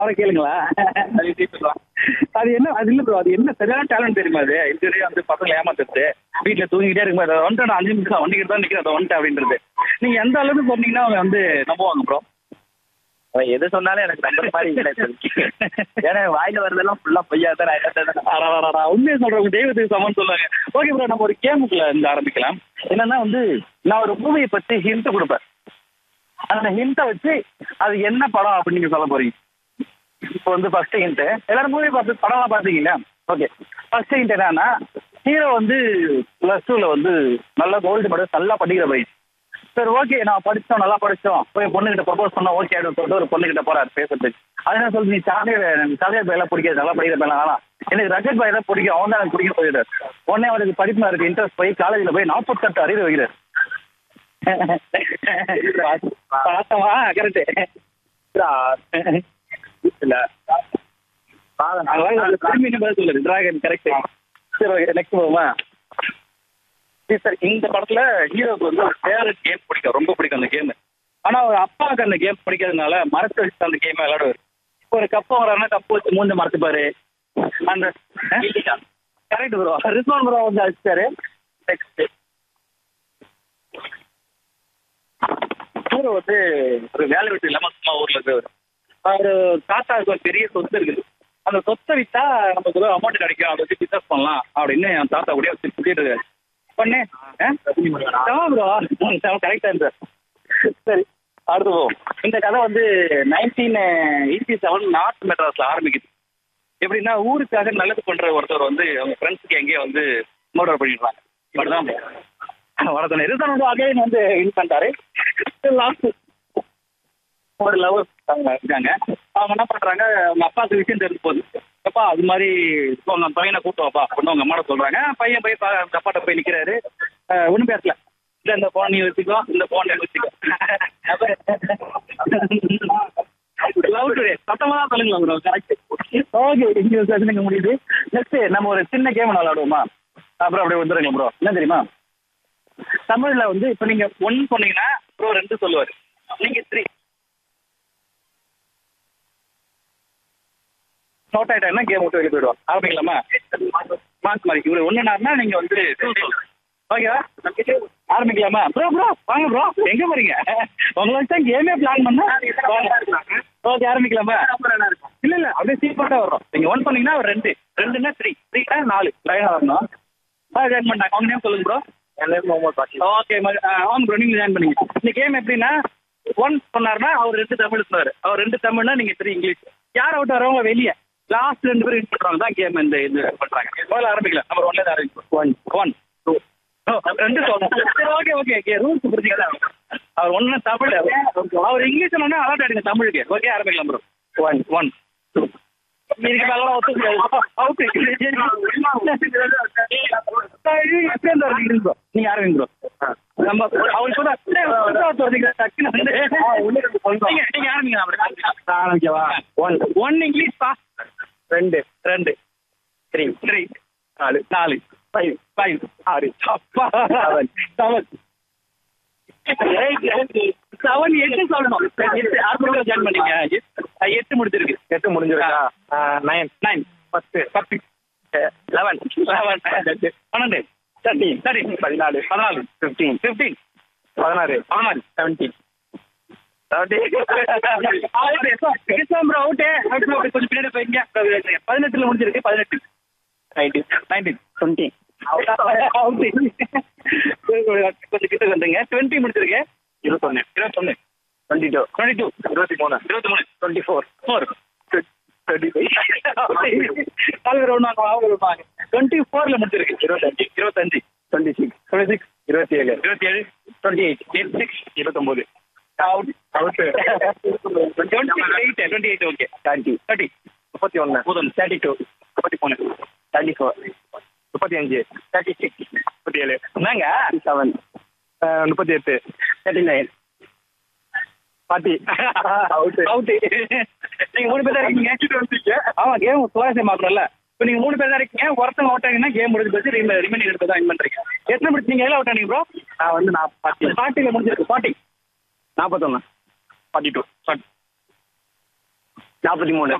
அவரை கேளுங்களா அது என்ன அது இல்ல ப்ரோ அது என்ன சரியான டேலண்ட் தெரியுமா அது இதுவரையும் வந்து பசங்களை ஏமாத்துறது வீட்டுல தூங்கிட்டே இருக்கும்போது அதை வந்துட்டு நான் அஞ்சு நிமிஷம் வண்டிக்கிட்டு தான் நிக்கிறேன் அதை வந்துட்டு அப்படின்றது நீங்க எந்த அளவுக்கு சொன்னீங்கன்னா அவங்க வந்து நம்புவாங்க ப்ரோ அவன் எது சொன்னாலும் எனக்கு நம்புற மாதிரி இல்லை இப்போதைக்கு. ஏன்னா வாயில வரதெல்லாம் ஃபுல்லா பொய்யா தான் அடடடடா, உண்மையை சொல்றவங்க தெய்வத்துக்கு சமம் சொல்லுவாங்க ஓகே ப்ரோ நம்ம ஒரு கேமுக்குள்ள இருந்து ஆரம்பிக்கலாம் என்னன்னா வந்து நான் ஒரு மூவியை பத்தி ஹிண்ட் கொடுப்பேன் அந்த ஹிண்ட்டை வச்சு அது என்ன படம் அப்படின்னு நீங்க சொல்ல போறீங்க இப்போ வந்து ஃபர்ஸ்ட் ஹிண்ட் எல்லாரும் மூவி பார்த்து படம்லாம் பார்த்தீங்களா ஓகே ஃபர்ஸ்ட் ஹிண்ட் என்னன்னா ஹீரோ வந்து ப்ளஸ் டூல வந்து நல்லா கோல்டு மெடல் நல்லா படிக்கிற வயசு சரி ஓகே நான் படிச்சோம் நல்லா படிச்சோம் போய் பொண்ணுகிட்ட ப்ரப்போஸ் பண்ணா ஓகே அப்படின்னு சொல்லிட்டு ஒரு பொண்ணுகிட்ட போறாரு பேசுறதுக்கு அது என்ன சொல்லுது நீ சாக்லேட் எனக்கு சாக்லேட் பையெல்லாம் பிடிக்காது நல்லா படிக்கிற பையன் வேணாம் எனக்கு ரஜத் பாய் தான் பிடிக்கும் அவன் தான் எனக்கு பிடிக்கும் போயிடுறாரு உடனே அவருக்கு படிப்பு இருக்கு இன்ட்ரெஸ்ட் போய் காலேஜில் போய் நாற்பத்தெட்டு அறிவு வைக்கிறார் பார்த்தவா கரெக்ட் இல்ல டிராகன் கரெக்ட் சரி ஓகே நெக்ஸ்ட் போவோமா சரி சார் இந்த படத்துல ஹீரோக்கு வந்து ஒரு ஃபேவரட் கேம் பிடிக்கும் ரொம்ப பிடிக்கும் அந்த கேம் ஆனா அவர் அப்பாவுக்கு அந்த கேம் பிடிக்காதனால மரத்தை வச்சு அந்த கேம் விளையாடுவார் ஒரு கப்பை வராருன்னா கப்பு வச்சு மூஞ்ச மறைச்சுப்பாரு அந்த கரெக்ட் ப்ரோ ரிஸ்வான் ப்ரோ வந்து அடிச்சாரு நெக்ஸ்ட் ஹீரோ வந்து ஒரு வேலை விட்டு இல்லாம சும்மா ஊர்ல இருக்கிறவர் அவர் தாத்தாவுக்கு ஒரு பெரிய சொத்து இருக்குது அந்த சொத்தை வித்தா நமக்கு ஏதோ அமௌண்ட் கிடைக்கும் அதை வச்சு பிசினஸ் பண்ணலாம் அப்படின்னு என் தாத்தா கூட வச்சு சுத்திட்டு இருக்காரு பண்ணு ப்ரோ கரெக்டா சார் சரி அடுத்து போ இந்த கதை வந்து நைன்டீன் எயிட்டி செவன் நார்த் மெட்ராஸ்ல ஆரம்பிக்குது எப்படின்னா ஊருக்காக நல்லது பண்ற ஒருத்தர் வந்து அவங்க ஃப்ரெண்ட்ஸுக்கு எங்கேயோ வந்து மர்டர் பண்ணிடுறாங்க இப்படிதான் வளர்த்தன இதுதான் வந்து அகைன் வந்து இது பண்ணிட்டாரு லாஸ்ட் ஒரு லவர் இருக்காங்க அவங்க என்ன பண்றாங்க அவங்க அப்பாவுக்கு விஷயம் தெரிஞ்சு போகுது அப்பா அது மாதிரி உங்க பையனை கூட்டு வாப்பா அப்படின்னு அவங்க அம்மாட்ட சொல்றாங்க பையன் போய் பா- அவங்க அப்பாட்ட போய் நிக்கிறாரு அஹ் ஒண்ணும் பேசல இல்ல இந்த போன் நீ வச்சுக்கோ இந்த போன் நீ வச்சுக்கோ லவ் டுடே சத்தமா தான் சொல்லுங்களா ப்ரோ கரெக்ட் ஓகே இங்க செஷனுக்கு முடியுது நெக்ஸ்ட் நம்ம ஒரு சின்ன கேம் விளையாடுவோமா அப்புறம் அப்படியே வந்துருங்க ப்ரோ என்ன தெரியுமா தமிழ்ல வந்து இப்ப நீங்க ஒன் சொன்னீங்கன்னா ப்ரோ ரெண்டு சொல்லுவாரு நீங்க த்ரீ நோட் ஆயிட்டா கேம் விட்டு வெளியே போயிடுவோம் ஆரம்பிக்கலாமா மார்க் மாதிரி இவரு ஒண்ணுனாருன்னா நீங்க வந்து ஓகேவா ஆரம்பிக்கலாமா ப்ரோ ப்ரோ வாங்க ப்ரோ எங்க போறீங்க உங்களை வச்சு தான் கேமே பிளான் பண்ணா ஓகே ஆரம்பிக்கலாமா இல்ல இல்ல அப்படியே சீப்பாட்டா வரும் நீங்க ஒன் பண்ணீங்கன்னா ஒரு ரெண்டு ரெண்டுன்னா த்ரீ த்ரீனா நாலு லைனா வரணும் ஆ ஜாயின் பண்ணாங்க அவங்க நேம் சொல்லுங்க ப்ரோ என் நேம் முகமது பாக்கி ஓகே ஆன் ப்ரோ நீங்க ஜாயின் பண்ணீங்க இந்த கேம் எப்படின்னா ஒன் சொன்னாருன்னா அவர் ரெண்டு தமிழ் சொன்னாரு அவர் ரெண்டு தமிழ்னா நீங்க த்ரீ இங்கிலீஷ் யார் அவுட் வரவங்க வெளியே லாஸ்ட் ரெண்டு பேரும் வின் பண்றவங்க தான் கேம் இந்த இது பண்றாங்க முதல்ல ஆரம்பிக்கலாம் நம்பர் ஒன்ல இருந்து ஆரம்பிக்கும் ஒன் ஒன் டூ ரெண்டு சொல்லணும் சரி ஓகே ஓகே ஓகே ரூல்ஸ் புரிஞ்சுக்கலாம் அவர் ஒன்னு தமிழ் அவர் இங்கிலீஷ் சொன்னா அலர்ட் ஆயிடுங்க தமிழுக்கு ஓகே ஆரம்பிக்கலாம் ப்ரோ ஒன் ஒன் டூ நீங்க நல்லா ஒத்துக்க நீங்க ஆரம்பிங்க ப்ரோ நம்ம அவர் கூட டக்குன்னு வந்து நீங்க நீங்க ஆரம்பிங்க அப்படி ஆரம்பிக்கவா ஒன் ஒன் இங்கிலீஷ் பா ரெண்டு ரெண்டு த்ரீ த்ரீ நாலு நாலு ஃபைவ் ஃபைவ் ஆறு அப்பா செவன் செவன் செவன் எட்டு சொல்லணும் எட்டு ஆறு ஜாயின் பண்ணீங்க எட்டு- எட்டு முடிச்சிருக்கு எட்டு முடிஞ்சிருக்கா நைன் நைன் பத்து பத்து லெவன் லெவன் பன்னெண்டு தேர்ட்டீன் தேர்ட்டின் பதினாலு பதினாலு ஃபிஃப்டீன் ஃபிஃப்டீன் பதினாறு பதினாறு செவன்டீன் கொஞ்சம் பின்னாடி போய்ங்க பதினெட்டுல முடிஞ்சிருக்கு பதினெட்டு நைன்டீன் நைன்டீன் டுவெண்ட்டி கொஞ்சம் கிட்ட வந்துங்க டுவெண்ட்டி முடிச்சிருக்கு இருபத்தொன்னு இருபத்தொன்னு டுவெண்ட்டி டூ டுவெண்ட்டி டூ இருபத்தி மூணு இருபத்தி மூணு twenty four four thirty five தலைவர் ஒன்றாங்க அவங்க ஒன்றாங்க டுவெண்ட்டி ஃபோர்ல முடிச்சிருக்கு இருபத்தஞ்சு இருபத்தஞ்சு டுவெண்ட்டி சிக்ஸ் டுவெண்ட்டி சிக்ஸ் இருபத்தி ஏழு இருபத்தி ஏழு டுவெண்ட்டி எயிட் எயிட் சிக்ஸ் இருபத்தொம்போது out out twenty eight twenty eight okay thirty thirty முப்பத்தி ஒன்று முதல் தேர்ட்டி டூ முப்பத்தி மூணு தேர்ட்டி ஃபோர் முப்பத்தி அஞ்சு தேர்ட்டி சிக்ஸ் முப்பத்தி ஏழு என்னங்க செவன் முப்பத்தி எட்டு thirty nine forty out out நீங்க மூணு பேர் தான் இருக்கீங்க ஆமா கேம் சுவாரஸ்யமாக்கணும்ல இப்போ நீங்க மூணு பேர் தான் இருக்கீங்க ஒருத்தங்க அவுட் ஆகிங்கன்னா கேம் முடிஞ்சு போச்சு ரிமைனிங் எடுத்து தான் வின் பண்றீங்க எத்தனை மணி நீங்க எல்லாம் அவுட் ஆனீங்க ப்ரோ நான் வந்து நான் ஃபார்ட்டி ஃபார்ட்டில முடிஞ்சிருக்கு ஃபார்ட்டி நாற்பத்தொன்று ஃபார்ட்டி டூ நாற்பத்தி மூணு